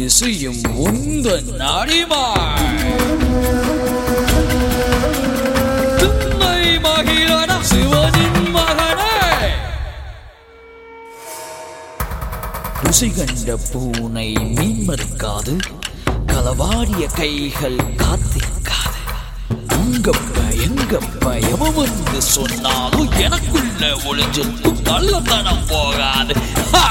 இசையும் உந்தன் அடிமாள் திண்ணை மகிழன சிவனின் மகனே ருசி கண்ட பூனை மீன் மறுக்காது களவாடிய கைகள் காத்திருக்காது அங்கப்ப எங்கப்ப எவன் வந்து சொன்னாலும் எனக்குள்ள ஒளிஞ்சிருக்கும் கள்ளத்தனம் போகாது ஹா!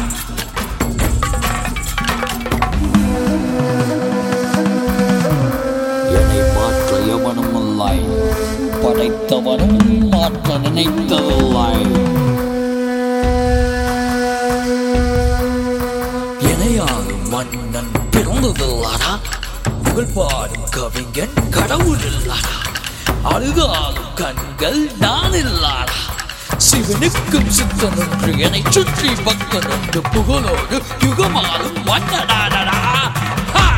என்னை மாற்ற எவனும் இல்லை படைத்தவனும் மாற்ற நினைத்ததில்லை இணையாகும் மன்னன் பிறந்ததில்லடா புகழ் பாடும் கவிஞன் கடவுள் இல்லடா அழுதாலும் கண்கள் நான் இல்லாடா சிவனுக்கும் சித்தன் என்று என்னை சுற்றி பக்தன் என்று புகழோடு யுகமாலும் மன்னனாடா ஹா!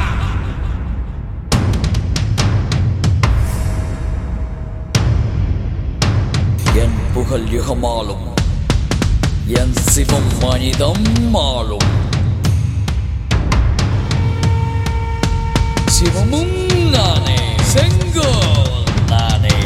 என் புகழ் யுகமாலும் என் சிவம் மனிதம் மாளும் சிவமும் நானே செங்கோல் நானே